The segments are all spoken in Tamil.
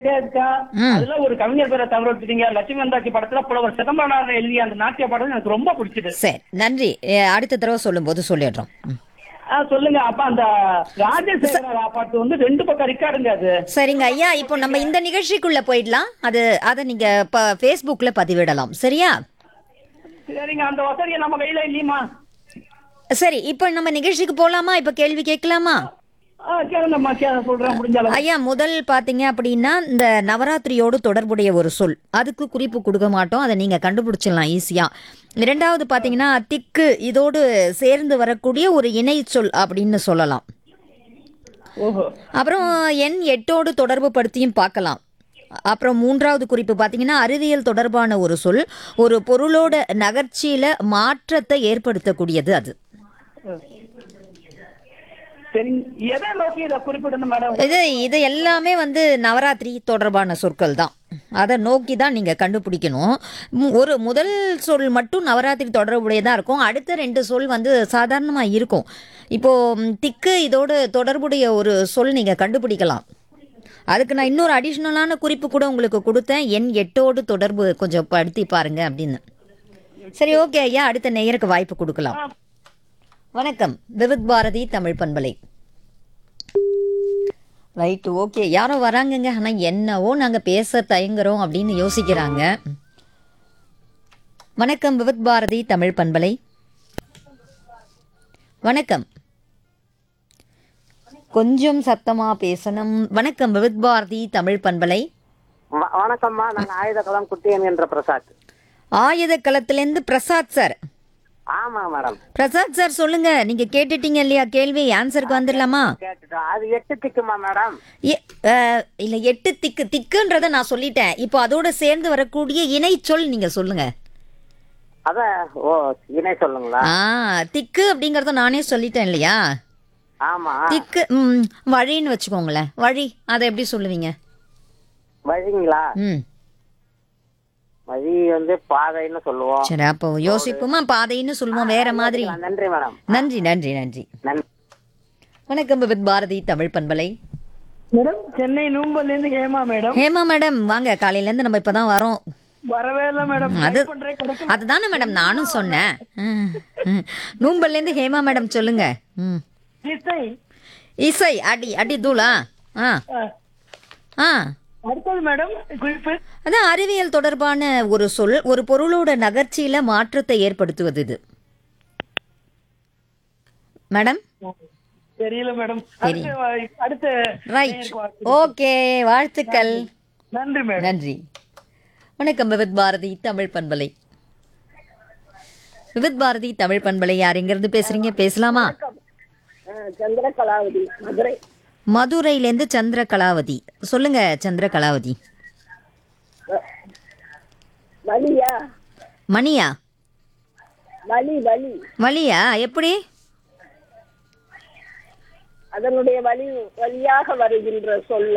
கேட்கா ம். அதுல ஒரு கவிஞர் பேரை தவற விட்டுட்டீங்க லட்சுமி வந்தாச்சி படத்துல புலவர் சிதம்பரனார் எழுதிய அந்த நாட்டிய பாடல் எனக்கு ரொம்ப பிடிச்சது சரி நன்றி ஏ, அடுத்த தடவை சொல்லும்போது சொல்லிடுறோம் ம். ஆ, சொல்லுங்க அப்ப அந்த ராஜசேகர பாட்டு வந்து ரெண்டு பக்கம் ரெக்கார்டுங்க அது சரிங்க ஐயா இப்போ நம்ம இந்த நிகழ்ச்சிக்குள்ள போயிடலாம் அது அதை நீங்க ப ஃபேஸ்புக்கில் பதிவிடலாம் சரியா சரிங்க அந்த வசதியை நம்ம கையில இல்லையுமா சரி இப்போ நம்ம நிகழ்ச்சிக்கு போலாமா இப்போ கேள்வி கேட்கலாமா ஆ, கேளுங்கம்மா கேளு சொல்றேன் முடிஞ்ச அளவு ஐயா முதல் பாத்தீங்க அப்படின்னா இந்த நவராத்திரியோடு தொடர்புடைய ஒரு சொல் அதுக்கு குறிப்பு கொடுக்க மாட்டோம் அதை நீங்க கண்டுபிடிச்சிடலாம் ஈஸியா இரண்டாவது பாத்தீங்கன்னா திக்கு இதோடு சேர்ந்து வரக்கூடிய ஒரு இணை சொல் அப்படின்னு சொல்லலாம் ஓஹோ அப்புறம் எண் எட்டோடு தொடர்பு படுத்தியும் பார்க்கலாம் அப்புறம் மூன்றாவது குறிப்பு பார்த்தீங்கன்னா அறிவியல் தொடர்பான ஒரு சொல் ஒரு பொருளோட நகர்ச்சியில மாற்றத்தை ஏற்படுத்தக்கூடியது அது சரி எதை நோக்கி இதை குறிப்பிடணும் மேடம் இது இது எல்லாமே வந்து நவராத்திரி தொடர்பான சொற்கள் தான் அதை நோக்கி தான் நீங்கள் கண்டுபிடிக்கணும் மு- ஒரு முதல் சொல் மட்டும் நவராத்திரி தொடர்புடையதாக இருக்கும் அடுத்த ரெண்டு சொல் வந்து சாதாரணமாக இருக்கும் இப்போது ம், திக்கு இதோடு தொடர்புடைய ஒரு சொல் நீங்கள் கண்டுபிடிக்கலாம் அதுக்கு நான் இன்னொரு அடிஷ்னலான குறிப்பு கூட உங்களுக்கு கொடுத்தேன் என் எட்டோடு தொடர்பு கொஞ்சம் படுத்தி பாருங்க அப்படின்னு சரி ஓகே ஐயா அடுத்த நேயருக்கு வாய்ப்பு கொடுக்கலாம் வணக்கம் விவித் பாரதி தமிழ் பண்பலை ரைட்டு ஓகே யாரோ வராங்கங்க ஆனால் என்னவோ நாங்கள் பேச தயங்குறோம் அப்படின்னு யோசிக்கிறாங்க வணக்கம் விவித் பாரதி தமிழ் பண்பலை வணக்கம் கொஞ்சம் சத்தமா பேசணும் வணக்கம் விவித் பாரதி தமிழ் பண்பலை வ- வணக்கம்மா நான் ஆயுத கலாம் குட்டியன் என்ற பிரசாத் ஆயுத களத்திலேருந்து பிரசாத் சார் ஆமா மேடம் பிரசாத் சார் சொல்லுங்க நீங்க கேட்டுட்டீங்க இல்லையா கேள்வி ஆன்சருக்கு வந்துடலாமா கேட்டுட்டோம் அது எட்டு திக்குமா மேடம் எ- அஹ், இல்ல எட்டு திக்கு திக்குன்றத நான் சொல்லிட்டேன் இப்போ அதோட சேர்ந்து வரக்கூடிய இணை சொல் நீங்க சொல்லுங்க அத ஓ இணை சொல்லுங்களா ஆ திக்கு அப்படிங்கறத நானே சொல்லிட்டேன் இல்லையா ஆமா திக்கு ம், வழின்னு வச்சுக்கோங்களேன் வழி அதை எப்படி சொல்லுவீங்க வழிங்களா ம் வழி வந்து பாதைன்னு சொல்லுவோம் சரி அப்போ யோசிப்போமா பாதைன்னு சொல்லுவோம் வேற மாதிரி நன்றி மேடம் நன்றி நன்றி நன்றி நன்றி வணக்கம் வித் பாரதி தமிழ் பண்பலை மேடம் சென்னை நூம்பல்ல இருந்து ஹேமா மேடம் ஹேமா மேடம் வாங்க காலையில இருந்து நம்ம இப்பதான் வரோம் வரவே இல்லை மேடம் அது Try பண்றேன் கிடைக்கல. அதுதானே மேடம் நானும் சொன்னேன் ம், ம். நூம்பல்ல இருந்து ஹேமா மேடம் சொல்லுங்க ம் இசை இசை அடி அடி தூளா ஆ ஆ. ஆ அடுத்தது மேடம் குறிப்பு அதான் அறிவியல் தொடர்பான ஒரு சொல் ஒரு பொருளோட நகர்ச்சியில மாற்றத்தை ஏற்படுத்துவது இது மேடம் தெரியல மேடம் அடுத்த அடுத்த ரைட் ஓகே வாழ்த்துக்கள் நன்றி மேடம் நன்றி வணக்கம் விவித் பாரதி தமிழ் பண்பலை விவித் பாரதி தமிழ் பண்பலை யார் எங்கிருந்து பேசுறீங்க பேசலாமா சந்திர கலாவதி மதுரை மதுரையிலேருந்து சந்திர கலாவதி சொல்லுங்க சந்திர கலாவதி வலியா மணியா வலி வலி வழியா எப்படி அதனுடைய வலி வழியாக வருகின்ற சொல்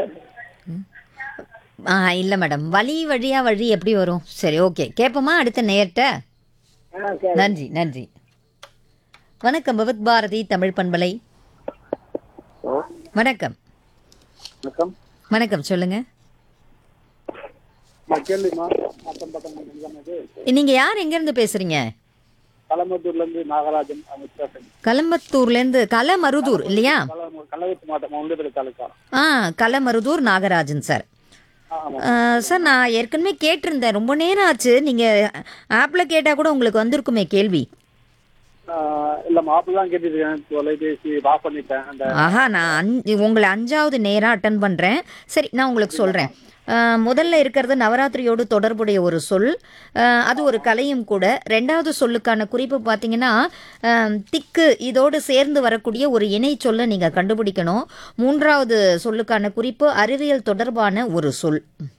ஆ இல்லை மேடம் வழி வழியா வழி எப்படி வரும் சரி ஓகே கேட்போமா அடுத்த நேர்ட்ட நன்றி நன்றி வணக்கம் பகவத் பாரதி தமிழ் பண்பலை வணக்கம் வணக்கம் வணக்கம் சொல்லுங்க கேள்விமா நீங்க யார் எங்க இருந்து பேசுறீங்க களமத்தூர்ல இருந்து நாகராஜன் அமைச்சர் கலம்பத்தூர்ல இருந்து கலமருதூர் இல்லையா கள்ளக்குறிச்சி மாவட்டம் மவுண்டபுரி தாலுக்கா ஆ கலமருதூர் நாகராஜன் சார் ஆ, சார் நான் ஏற்கனவே கேட்டிருந்தேன் ரொம்ப நேரம் ஆச்சு நீங்க ஆப்ல கேட்டா கூட உங்களுக்கு வந்திருக்குமே கேள்வி இல்ல மாப்பிள்ள தான் கேட்டுருக்கேன் தொலைபேசி ஆஃப் பண்ணிட்டேன் அந்த ஆஹா நான் அஞ்சு உங்களை அஞ்சாவது நேராக அட்டன் பண்ணுறேன் சரி நான் உங்களுக்கு சொல்கிறேன் முதல்ல இருக்கிறது நவராத்திரியோடு தொடர்புடைய ஒரு சொல் அஹ், அது ஒரு கலையும் கூட ரெண்டாவது சொல்லுக்கான குறிப்பு பார்த்தீங்கன்னா அஹ், திக்கு இதோடு சேர்ந்து வரக்கூடிய ஒரு இணை சொல்லை நீங்கள் கண்டுபிடிக்கணும் மூன்றாவது சொல்லுக்கான குறிப்பு அறிவியல் தொடர்பான ஒரு சொல்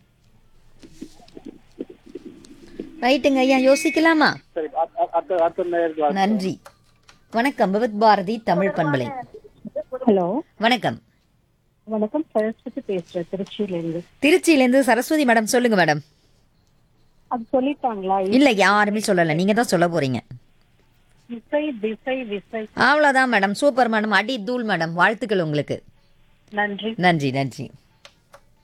ரைட்டுங்க ஐயா யோசிக்கலாமா சரி அ- அ- அடுத்த அடுத்த நேருக்கு நன்றி வணக்கம் பகவத் பாரதி தமிழ் பண்பலை ஹலோ வணக்கம் வணக்கம் சரஸ்வதி பேசுறேன் திருச்சியில இருந்து திருச்சியிலேருந்து சரஸ்வதி மேடம் சொல்லுங்க மேடம் அது சொல்லிட்டாங்களா இல்ல யாருமே சொல்லல நீங்க தான் சொல்ல போறீங்க இசை திசை விசை அவ்வளவுதான் மேடம் சூப்பர் மேடம் அடி தூள் மேடம் வாழ்த்துக்கள் உங்களுக்கு நன்றி நன்றி நன்றி